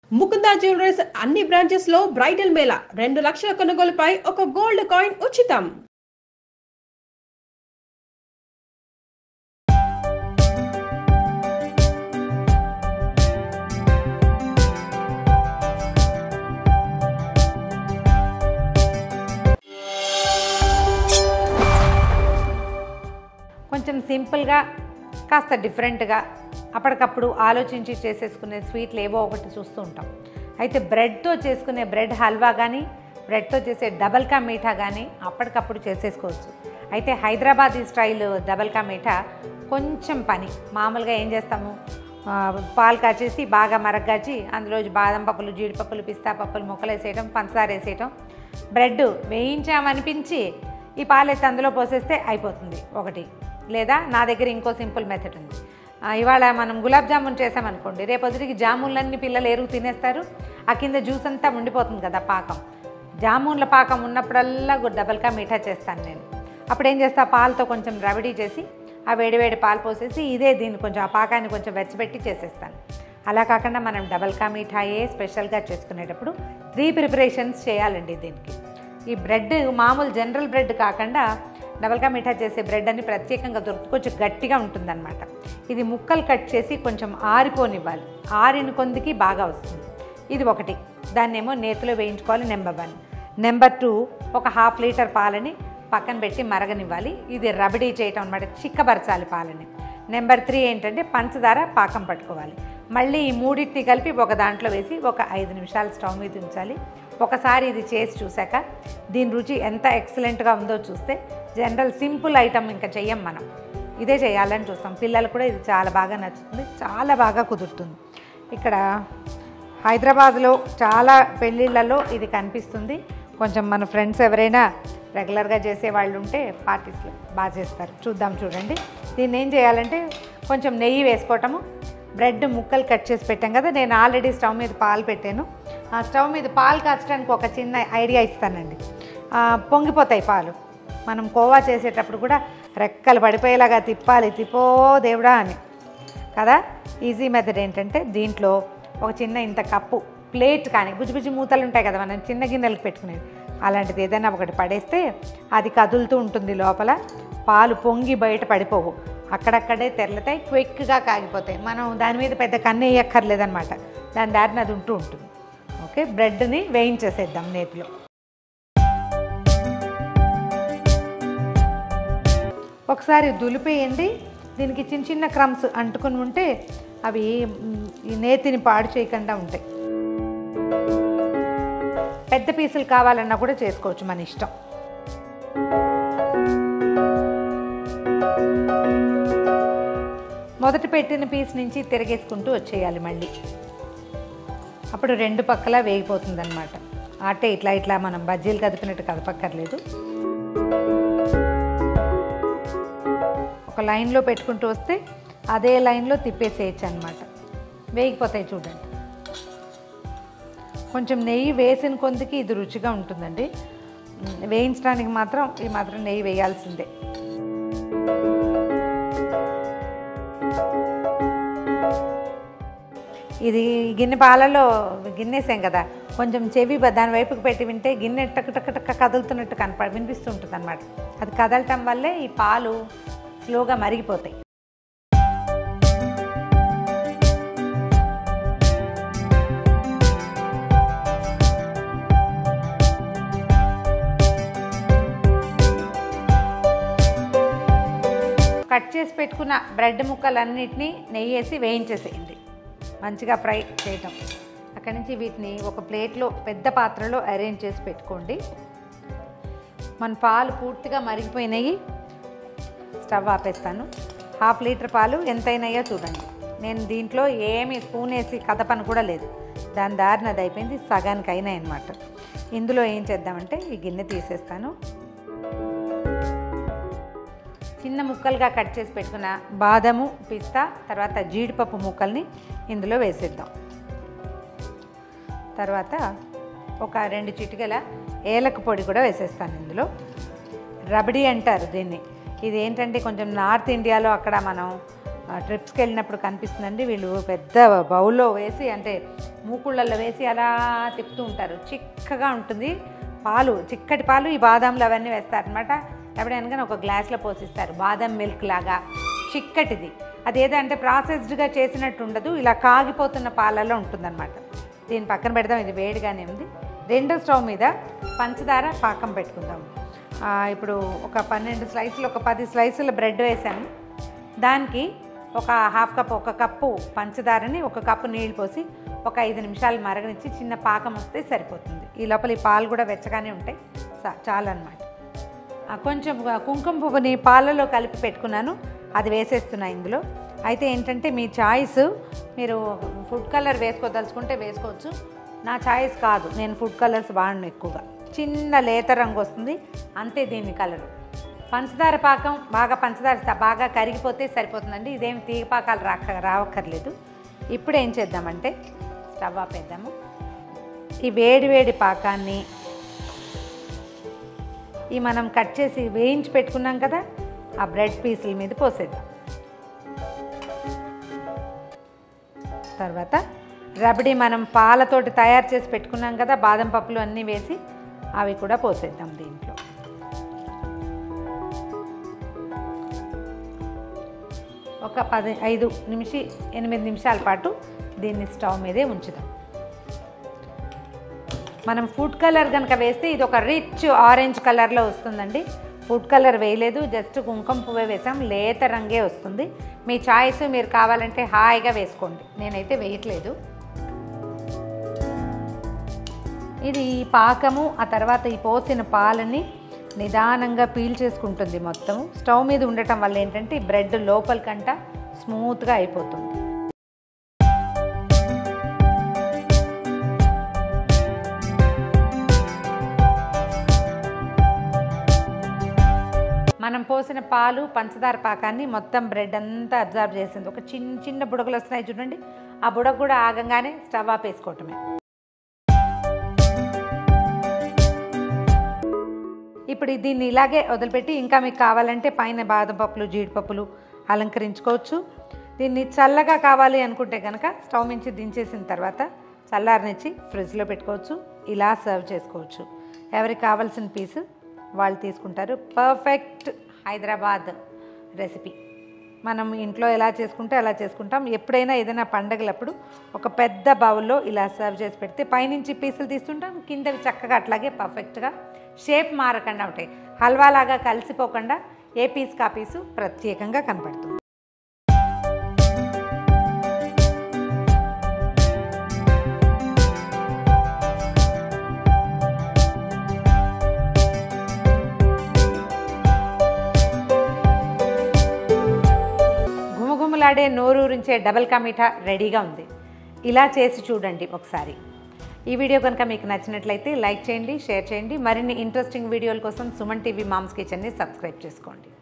Mukunda jewellers అన్ని branches లో bridal mela రెండు లక్షల కొనుగోలుపై ఒక గోల్డ్ కాయిన్ ఉచితం కొంచెం సింపుల్గా కాస్త డిఫరెంట్గా అప్పటికప్పుడు ఆలోచించి చేసేసుకునే స్వీట్లు ఏవో ఒకటి చూస్తూ ఉంటాం అయితే బ్రెడ్తో చేసుకునే బ్రెడ్ హల్వా కానీ బ్రెడ్తో చేసే డబల్ కా మీఠా కానీ అప్పటికప్పుడు చేసేసుకోవచ్చు అయితే హైదరాబాదీ స్టైల్ డబల్ కా మీఠా కొంచెం పని మామూలుగా ఏం చేస్తాము ఆ, పాలు కాచేసి బాగా మరగ్గాచి అందులో బాదం పప్పులు జీడిపప్పులు పిస్తా పప్పులు ముక్కలు వేసేయటం పంచదార వేసేయటం బ్రెడ్ వేయించామనిపించి ఈ పాలు ఎత్తి అందులో పోసేస్తే అయిపోతుంది ఒకటి లేదా నా దగ్గర ఇంకో సింపుల్ మెథడ్ ఉంది ఆ, ఇవాళ మనం గులాబ్ జామున్ చేసామనుకోండి రేపు పొద్దుటికి జామున్లన్నీ పిల్లలు ఎరుగు తినేస్తారు ఆ కింద జ్యూస్ అంతా ఉండిపోతుంది కదా పాకం జామున్ల పాకం ఉన్నప్పుడల్లా గు- డబల్ కా మీఠా చేస్తాను నేను అప్పుడు ఏం చేస్తా పాలతో కొంచెం రవిడీ చేసి ఆ వేడివేడి పాలు పోసేసి ఇదే దీన్ని కొంచెం ఆ పాకాన్ని కొంచెం వెచ్చబెట్టి చేసేస్తాను అలా కాకుండా మనం డబల్ కా మీఠాయే స్పెషల్గా చేసుకునేటప్పుడు త్రీ ప్రిపరేషన్స్ చేయాలండి దీనికి ఈ బ్రెడ్ మామూలు జనరల్ బ్రెడ్ కాకుండా డబల్ కా మీఠా చేసే బ్రెడ్ అని ప్రత్యేకంగా దొరుకుతుంది కొంచెం గట్టిగా ఉంటుందన్నమాట ఇది ముక్కలు కట్ చేసి కొంచెం ఆరిపోనివ్వాలి ఆరిన కొందికి బాగా వస్తుంది ఇది ఒకటి దాన్నేమో నేతిలో వేయించుకోవాలి నెంబర్ వన్ నెంబర్ టూ ఒక హాఫ్ లీటర్ పాలని పక్కన పెట్టి మరగనివ్వాలి ఇది రబడీ చేయటం అనమాట చిక్కబరచాలి పాలని నెంబర్ త్రీ ఏంటంటే పంచదార పాకం పట్టుకోవాలి మళ్ళీ ఈ మూడింటిని కలిపి ఒక దాంట్లో వేసి ఒక ఐదు నిమిషాలు స్టవ్ మీద ఉంచాలి ఒకసారి ఇది చేసి చూశాక దీని రుచి ఎంత ఎక్సలెంట్గా ఉందో చూస్తే జనరల్ సింపుల్ ఐటమ్ ఇంకా చెయ్యం మనం ఇదే చేయాలని చూస్తాం పిల్లలు కూడా ఇది చాలా బాగా నచ్చుతుంది చాలా బాగా కుదురుతుంది ఇక్కడ హైదరాబాద్లో చాలా పెళ్ళిళ్ళలో ఇది కనిపిస్తుంది కొంచెం మన ఫ్రెండ్స్ ఎవరైనా రెగ్యులర్గా చేసే వాళ్ళు ఉంటే పార్టీస్లో బాగా చేస్తారు చూద్దాం చూడండి దీన్ని ఏం చేయాలంటే కొంచెం నెయ్యి వేసుకోవటము బ్రెడ్ ముక్కలు కట్ చేసి పెట్టాం కదా నేను ఆల్రెడీ స్టవ్ మీద పాలు పెట్టాను ఆ స్టవ్ మీద పాలు కాచడానికి ఒక చిన్న ఐడియా ఇస్తానండి ఆ, పొంగిపోతాయి పాలు మనం కోవా చేసేటప్పుడు కూడా రెక్కలు పడిపోయేలాగా తిప్పాలి తిప్పో దేవుడా అని కదా ఈజీ మెథడ్ ఏంటంటే దీంట్లో ఒక చిన్న ఇంత కప్పు ప్లేట్ కానీ గుజ్జుగుజ్జు మూతలు ఉంటాయి కదా మనం చిన్న గిన్నెలకు పెట్టుకునేది అలాంటిది ఏదైనా ఒకటి పడేస్తే అది కదులుతూ ఉంటుంది లోపల పాలు పొంగి బయట పడిపోవు అక్కడక్కడే తెరలుతాయి క్విక్గా కాగిపోతాయి మనం దాని మీద పెద్ద కన్ను వేయక్కర్లేదనమాట దాని దారిని అది ఉంటూ ఉంటుంది ఓకే బ్రెడ్ని వేయించేసేద్దాం నేతిలో ఒకసారి దులిపేయండి దీనికి చిన్న చిన్న క్రమ్స్ అంటుకుని ఉంటే అవి మ్, ఈ నేతిని పాడు చేయకుండా ఉంటాయి పెద్ద పీసులు కావాలన్నా కూడా చేసుకోవచ్చు మన ఇష్టం మొదట పెట్టిన పీస్ నుంచి తిరగేసుకుంటూ వచ్చేయాలి మళ్ళీ అప్పుడు రెండు పక్కల వేగిపోతుంది అనమాట ఆటే ఇట్లా ఇట్లా మనం బజ్జీలు కదిపినట్టు కదపక్కర్లేదు ఒక లైన్లో పెట్టుకుంటూ వస్తే అదే లైన్లో తిప్పేసేయచ్చు అనమాట వేగిపోతాయి చూడండి కొంచెం నెయ్యి వేసిన కొందికి ఇది రుచిగా ఉంటుందండి ఉమ్, వేయించడానికి మాత్రం ఈ మాత్రం నెయ్యి వేయాల్సిందే ఇది గిన్నె పాలలో గిన్నెసాం కదా కొంచెం చెవి బ- దాని వైపుకి పెట్టి వింటే గిన్నె టక్ టక్ టక్ కదులుతున్నట్టు కనపడ వినిపిస్తుంటుంది అనమాట అది కదలటం వల్లే ఈ పాలు స్లోగా మరిగిపోతాయి కట్ చేసి పెట్టుకున్న బ్రెడ్ ముక్కలన్నిటినీ నెయ్యి వేసి వేయించేసేయండి మంచిగా ఫ్రై చేయటం అక్కడి నుంచి వీటిని ఒక ప్లేట్లో పెద్ద పాత్రలో అరేంజ్ చేసి పెట్టుకోండి మన పాలు పూర్తిగా మరిగిపోయినాయి స్టవ్ ఆపేస్తాను హాఫ్ లీటర్ పాలు ఎంతైనాయో చూడండి నేను దీంట్లో ఏమి స్పూన్ వేసి కదపని కూడా లేదు దాని దారిన అది అయిపోయింది సగానికి అయినాయి అనమాట ఇందులో ఏం చేద్దామంటే ఈ గిన్నె తీసేస్తాను చిన్న ముక్కలుగా కట్ చేసి పెట్టుకున్న బాదము పిస్తా తర్వాత జీడిపప్పు ముక్కల్ని ఇందులో వేసేద్దాం తర్వాత ఒక రెండు చిటికల ఏలక పొడి కూడా వేసేస్తాను ఇందులో రబడీ అంటారు దీన్ని ఇది ఏంటంటే కొంచెం నార్త్ ఇండియాలో అక్కడ మనం ట్రిప్స్కి వెళ్ళినప్పుడు కనిపిస్తుందండి వీళ్ళు పెద్ద బౌల్లో వేసి అంటే మూకుళ్ళల్లో వేసి అలా తిప్పుతూ ఉంటారు చిక్కగా ఉంటుంది పాలు చిక్కటి పాలు ఈ బాదాంలు అవన్నీ వేస్తారనమాట ఎప్పుడైనా కానీ ఒక గ్లాస్లో పోసిస్తారు బాదం మిల్క్ లాగా చిక్కటిది అదేదంటే ప్రాసెస్డ్గా చేసినట్టు ఉండదు ఇలా కాగిపోతున్న పాలలో ఉంటుందన్నమాట దీని పక్కన పెడదాం ఇది వేడిగానే ఉంది రెండో స్టవ్ మీద పంచదార పాకం పెట్టుకుందాం ఆ, ఇప్పుడు ఒక పన్నెండు స్లైసులు ఒక పది స్లైసుల బ్రెడ్ వేసాను దానికి ఒక హాఫ్ కప్ ఒక కప్పు పంచదారని ఒక కప్పు నీళ్ళు పోసి ఒక ఐదు నిమిషాలు మరగనిచ్చి చిన్న పాకం వస్తే సరిపోతుంది ఈ లోపల ఈ పాలు కూడా వెచ్చగానే ఉంటాయి చా- చాలన్నమాట ఆ, కొంచెం కుంకుమ పువ్వుని పాలలో కలిపి పెట్టుకున్నాను అది వేసేస్తున్నా ఇందులో అయితే ఏంటంటే మీ చాయిస్ మీరు ఫుడ్ కలర్ వేసుకోదలుచుకుంటే వేసుకోవచ్చు నా చాయిస్ కాదు నేను ఫుడ్ కలర్స్ వాడను ఎక్కువగా చిన్న లేత రంగు వస్తుంది అంతే దీని కలరు పంచదార పాకం బాగా పంచదార స- బాగా కరిగిపోతే సరిపోతుందండి ఇదేం తీగ పాకాలు రాక రావక్కర్లేదు ఇప్పుడు ఏం చేద్దామంటే స్టవ్ ఆపేద్దాము ఈ వేడి వేడి పాకాన్ని ఈ మనం కట్ చేసి వేయించి పెట్టుకున్నాం కదా ఆ బ్రెడ్ పీసుల మీద పోసేద్దాం తర్వాత రబడి మనం పాలతోటి తయారు చేసి పెట్టుకున్నాం కదా బాదం పప్పులు అన్నీ వేసి అవి కూడా పోసేద్దాం దీంట్లో ఒక పది ఐదు నిమిషి ఎనిమిది నిమిషాల పాటు దీన్ని స్టవ్ మీదే ఉంచుదాం మనం ఫుడ్ కలర్ కనుక వేస్తే ఇది ఒక రిచ్ ఆరెంజ్ కలర్లో వస్తుందండి ఫుడ్ కలర్ వేయలేదు జస్ట్ కుంకుమ పువ్వే వేసాం లేత రంగే వస్తుంది మీ చాయిస్ మీరు కావాలంటే హాయిగా వేసుకోండి నేనైతే వేయట్లేదు ఇది ఈ పాకము ఆ తర్వాత ఈ పోసిన పాలని నిదానంగా పీల్ చేసుకుంటుంది మొత్తం స్టవ్ మీద ఉండటం వల్ల ఏంటంటే ఈ బ్రెడ్ లోపలికంట స్మూత్గా అయిపోతుంది మనం పోసిన పాలు పంచదార పాకాన్ని మొత్తం బ్రెడ్ అంతా అబ్జర్వ్ చేసింది ఒక చిన్న చిన్న బుడగలు వస్తున్నాయి చూడండి ఆ బుడగ కూడా ఆగంగానే స్టవ్ ఆఫ్ వేసుకోవటమే ఇప్పుడు దీన్ని ఇలాగే వదిలిపెట్టి ఇంకా మీకు కావాలంటే పైన బాదం పప్పులు జీడిపప్పులు అలంకరించుకోవచ్చు దీన్ని చల్లగా కావాలి అనుకుంటే కనుక స్టవ్ నుంచి దించేసిన తర్వాత చల్లారనిచ్చి ఫ్రిడ్జ్లో పెట్టుకోవచ్చు ఇలా సర్వ్ చేసుకోవచ్చు ఎవరికి కావాల్సిన పీసు వాళ్ళు తీసుకుంటారు పర్ఫెక్ట్ హైదరాబాద్ రెసిపీ మనం ఇంట్లో ఎలా చేసుకుంటే అలా చేసుకుంటాం ఎప్పుడైనా ఏదైనా పండగలప్పుడు ఒక పెద్ద బౌల్లో ఇలా సర్వ్ చేసి పెడితే పైనుంచి పీసులు తీస్తుంటాం కిందవి చక్కగా అట్లాగే పర్ఫెక్ట్గా షేప్ మారకుండా ఉంటాయి హల్వా లాగా కలిసిపోకుండా ఏ పీస్ కా పీసు ప్రత్యేకంగా కనపడుతుంది గుమగుమలాడే నోరూరించే డబల్ కా మీఠా రెడీగా ఉంది ఇలా చేసి చూడండి ఒకసారి ఈ వీడియో కనుక మీకు నచ్చినట్లయితే లైక్ చేయండి షేర్ చేయండి మరిన్ని ఇంట్రెస్టింగ్ వీడియోల కోసం సుమన్ టీవీ మామ్స్ కిచెన్ని సబ్స్క్రైబ్ చేసుకోండి